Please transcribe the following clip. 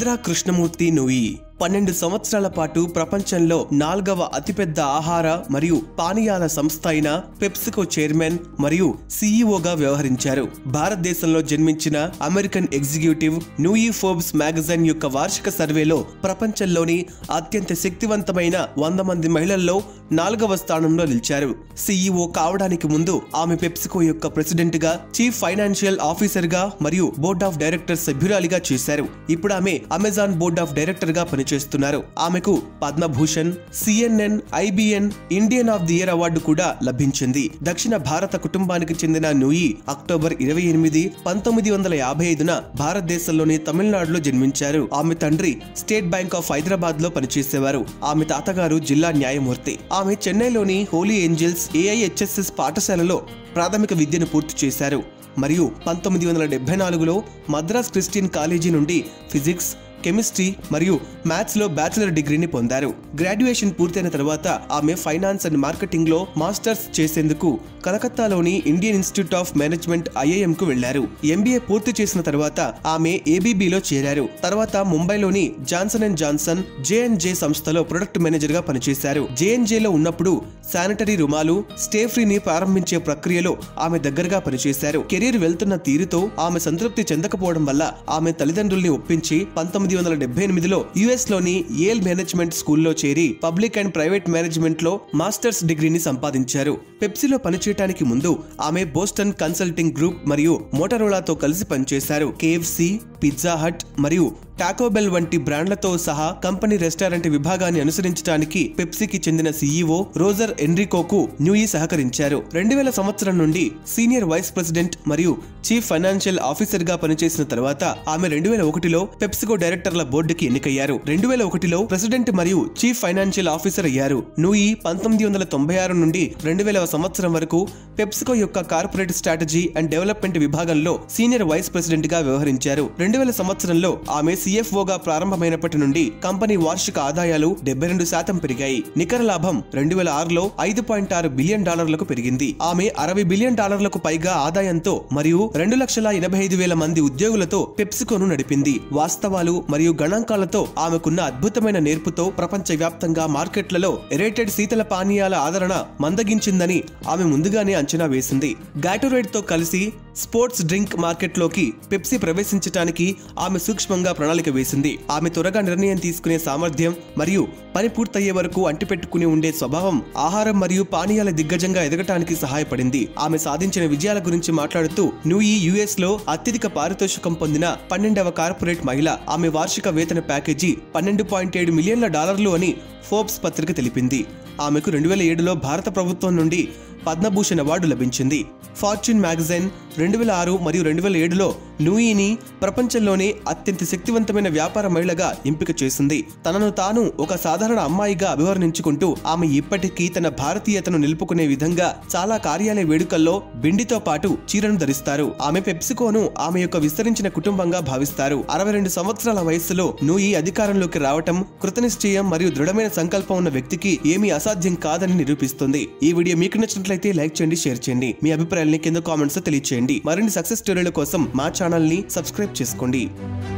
ఇందిరా కృష్ణమూర్తి నుయి పన్నెండు సంవత్సరాల పాటు ప్రపంచంలో నాలుగవ అతిపెద్ద ఆహార మరియు పానీయాల సంస్థ అయిన పెప్సికో చైర్మన్ మరియు సీఈఓగా వ్యవహరించారు భారతదేశంలో జన్మించిన American executive Nooyi Forbes magazine యొక్క వార్షిక సర్వేలో ప్రపంచంలోని అత్యంత శక్తివంతమైన వంద మంది మహిళల్లో నాలుగవ స్థానంలో నిలిచారు సీఈఓ కావడానికి ముందు ఆమె పెప్సికో యొక్క ప్రెసిడెంట్ గా చీఫ్ ఫైనాన్షియల్ ఆఫీసర్ గా మరియు బోర్డ్ ఆఫ్ డైరెక్టర్ సభ్యురాలిగా చేశారు ఇప్పుడు ఆమె అమెజాన్ బోర్డ్ ఆఫ్ డైరెక్టర్ గా పనిచేస్తున్నారు ఆమెకు Padma Bhushan CNN IBN Indian of the year award కూడా లభించింది దక్షిణ భారత కుటుంబానికి చెందిన నూయి అక్టోబర్ ఇరవై ఎనిమిది పంతొమ్మిది వందల యాభై ఐదున భారతదేశంలోని తమిళనాడులో జన్మించారు ఆమె తండ్రి స్టేట్ బ్యాంక్ ఆఫ్ హైదరాబాద్ లో పనిచేసేవారు ఆమె తాతగారు జిల్లా న్యాయమూర్తి ఆమె చెన్నైలోని హోలీ ఏంజల్స్ ఏఐహెచ్ఎస్ఎస్ పాఠశాలలో ప్రాథమిక విద్యను పూర్తి చేశారు మరియు పంతొమ్మిది వందల డెబ్బై నాలుగులో మద్రాస్ క్రిస్టియన్ కాలేజీ నుండి ఫిజిక్స్ కెమిస్ట్రీ మరియు మ్యాథ్స్ లో బ్యాచిలర్ డిగ్రీని పొందారు గ్రాడ్యుయేషన్ పూర్తయిన తర్వాత ఆమె ఫైనాన్స్ అండ్ మార్కెటింగ్ లో మాస్టర్స్ చేసేందుకు కలకత్తాలోని Indian Institute of Management IIM కు వెళ్లారు ఎంబీఏ పూర్తి చేసిన తర్వాత ఆమె ఏబీబీలో చేరారు తర్వాత ముంబైలోని జాన్సన్ అండ్ జాన్సన్ జేఎన్జే సంస్థలో ప్రొడక్ట్ మేనేజర్ గా పనిచేశారు జేఎన్జే లో ఉన్నప్పుడు శానిటరీ రుమాలు స్టే ఫ్రీని ప్రారంభించే ప్రక్రియలో ఆమె దగ్గరగా పనిచేశారు కెరీర్ వెళ్తున్న తీరుతో ఆమె సంతృప్తి చెందకపోవడం వల్ల ఆమె తల్లిదండ్రుల్ని ఒప్పించి పంతొమ్మిది వందల డెబ్బై ఎనిమిదిలో యుఎస్ లోని ఏల్ మేనేజ్మెంట్ స్కూల్లో చేరి పబ్లిక్ అండ్ ప్రైవేట్ మేనేజ్మెంట్ లో మాస్టర్స్ డిగ్రీని సంపాదించారు పెప్సీలో పనిచేయడానికి ముందు ఆమె బోస్టన్ కన్సల్టింగ్ గ్రూప్ మరియు మోటరోలాతో కలిసి పనిచేశారు కేఎఫ్సి పిజ్జా హట్ మరియు టాకోబెల్ వంటి బ్రాండ్లతో సహా కంపెనీ రెస్టారెంట్ విభాగాన్ని అనుసరించడానికి పెప్సీకి చెందిన సీఈఓ రోజర్ ఎన్రికోకు న్యూయి సహకరించారు రెండు వేల సంవత్సరం నుండి సీనియర్ వైస్ ప్రెసిడెంట్ మరియు చీఫ్ ఫైనాన్షియల్ ఆఫీసర్ గా పనిచేసిన తర్వాత ఆమె రెండు వేల ఒకటిలో పెప్సికో డైరెక్టర్ల బోర్డుకి ఎన్నికయ్యారు రెండు వేల ఒకటిలో ప్రెసిడెంట్ మరియు చీఫ్ ఫైనాన్షియల్ ఆఫీసర్ అయ్యారు నూయి పంతొమ్మిది వందల తొంభై ఆరు నుండి రెండు వేల సంవత్సరం వరకు పెప్సికో యొక్క కార్పొరేట్ స్ట్రాటజీ అండ్ డెవలప్మెంట్ విభాగంలో సీనియర్ వైస్ ప్రెసిడెంట్ గా వ్యవహరించారు రెండు వేల సంవత్సరంలో ఆమె సిఎఫ్ఓగా ప్రారంభమైనప్పటి నుండి కంపెనీ వార్షిక ఆదాయాలు డెబ్బై రెండు శాతం పెరిగాయి నికర లాభం రెండు వేల ఆరులో ఐదు పాయింట్ ఆరు బిలియన్ డాలర్లకు పెరిగింది ఆమె అరవై బిలియన్ డాలర్లకు పైగా ఆదాయంతో మరియు రెండు లక్షల ఎనభై ఐదు వేల మంది ఉద్యోగులతో పెప్సికోను నడిపింది వాస్తవాలు మరియు గణాంకాలతో ఆమెకున్న అద్భుతమైన నేర్పుతో ప్రపంచ వ్యాప్తంగా మార్కెట్లలో ఎరేటెడ్ శీతల పానీయాల ఆదరణ మందగించిందని ఆమె ముందుగానే అంచనా వేసింది గాటోరేడ్ తో కలిసి స్పోర్ట్స్ డ్రింక్ మార్కెట్లోకి పెప్సీ ప్రవేశించడానికి ఆమె సూక్ష్మంగా ప్రణాళిక వేసింది ఆమె త్వరగా నిర్ణయం తీసుకునే సామర్థ్యం మరియు పని పూర్తయ్యే వరకు అంటిపెట్టుకుని ఉండే స్వభావం ఆహారం మరియు పానీయాల దిగ్గజంగా ఎదగటానికి సహాయపడింది ఆమె సాధించిన విజయాల గురించి మాట్లాడుతూ న్యూయి యుఎస్ లో అత్యధిక పారితోషికం పొందిన పన్నెండవ కార్పొరేట్ మహిళ ఆమె వార్షిక వేతన ప్యాకేజీ పన్నెండు పాయింట్ ఏడు మిలియన్ల డాలర్లు అని ఫోర్బ్స్ పత్రిక తెలిపింది ఆమెకు రెండు వేల ఏడులో భారత ప్రభుత్వం నుండి పద్మభూషణ్ అవార్డు లభించింది ఫార్చ్యూన్ మ్యాగజైన్ రెండు వేల ఆరు మరియు రెండు వేల ఏడులో నూయిని ప్రపంచంలోనే అత్యంత శక్తివంతమైన వ్యాపార మహిళగా ఎంపిక చేసింది తనను తాను ఒక సాధారణ అమ్మాయిగా అభివర్ణించుకుంటూ ఆమె ఇప్పటికీ తన భారతీయతను నిలుపుకునే విధంగా చాలా కార్యాలయ వేడుకల్లో బిండితో పాటు చీరను ధరిస్తారు ఆమె పెప్సికోను ఆమె యొక్క విస్తరించిన కుటుంబంగా భావిస్తారు అరవై రెండు సంవత్సరాల వయస్సులో నూయి అధికారంలోకి రావటం కృతనిశ్చయం మరియు దృఢమైన సంకల్పం ఉన్న వ్యక్తికి ఏమీ అసాధ్యం కాదని నిరూపిస్తుంది ఈ వీడియో మీకు నచ్చినట్లయితే లైక్ చేయండి షేర్ చేయండి మీ అభిప్రాయాల్ని కింద కామెంట్స్ తెలియచేయండి మరిన్ని సక్సెస్ స్టోరీల కోసం మా ఛానల్ ని సబ్స్క్రైబ్ చేసుకోండి